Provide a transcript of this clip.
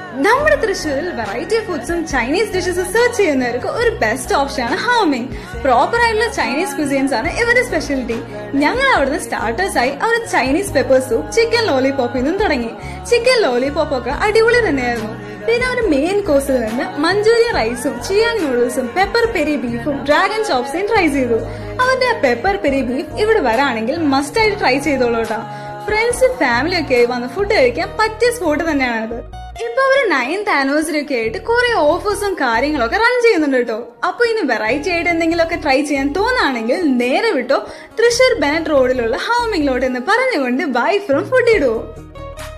നമ്മുടെ തൃശ്ശൂരിൽ വെറൈറ്റി ഫുഡ്സും ചൈനീസ് ഡിഷസും സെർച്ച് ചെയ്യുന്നവർക്ക് ഒരു ബെസ്റ്റ് ഓപ്ഷനാണ് ഹൗമിങ് പ്രോപ്പർ ആയിട്ടുള്ള ചൈനീസ് ക്വിസീൻസ് ആണ് ഇവരുടെ സ്പെഷ്യാലിറ്റി ഞങ്ങൾ അവിടുന്ന് സ്റ്റാർട്ടേഴ്സ് ആയി അവർ ചൈനീസ് പെപ്പർ സൂപ്പ് ചിക്കൻ ലോലിപോപ്പിൽ നിന്നും തുടങ്ങി ചിക്കൻ ലോലിപോപ്പ് ഒക്കെ അടിപൊളി തന്നെയായിരുന്നു പിന്നെ അവർ മെയിൻ കോഴ്സിൽ നിന്ന് മഞ്ചൂരിയൻ റൈസും ചിയാങ് നൂഡിൽസും പെപ്പർ പെരി ബീഫും ഡ്രാഗൺ ചോപ്സും ട്രൈ ചെയ്തു അവരുടെ പെപ്പർ പെരി ബീഫ് ഇവിടെ വരാണെങ്കിൽ മസ്റ്റ് ആയിട്ട് ട്രൈ ചെയ്തോളൂ കേട്ടോ ഫ്രണ്ട്സ് ഫാമിലി ഒക്കെ ആയി വന്ന് ഫുഡ് കഴിക്കാൻ പറ്റിയ സ്പോട്ട് തന്നെയാണിത് ഇപ്പൊ അവര് നയൻത് ആനിവേഴ്സറി ഒക്കെ ആയിട്ട് കുറെ ഓഫേഴ്സും കാര്യങ്ങളൊക്കെ റൺ ചെയ്യുന്നുണ്ട് കേട്ടോ അപ്പൊ ഇനി വെറൈറ്റി ആയിട്ട് എന്തെങ്കിലുമൊക്കെ ട്രൈ ചെയ്യാൻ തോന്നാണെങ്കിൽ നേരെ വിട്ടോ തൃശൂർ ബെനറ്റ് റോഡിലുള്ള ഹൗമിംഗ് ലോട്ട് എന്ന് പറഞ്ഞുകൊണ്ട് ബൈ ഫ്രം ഫുഡ് ഇടുവോ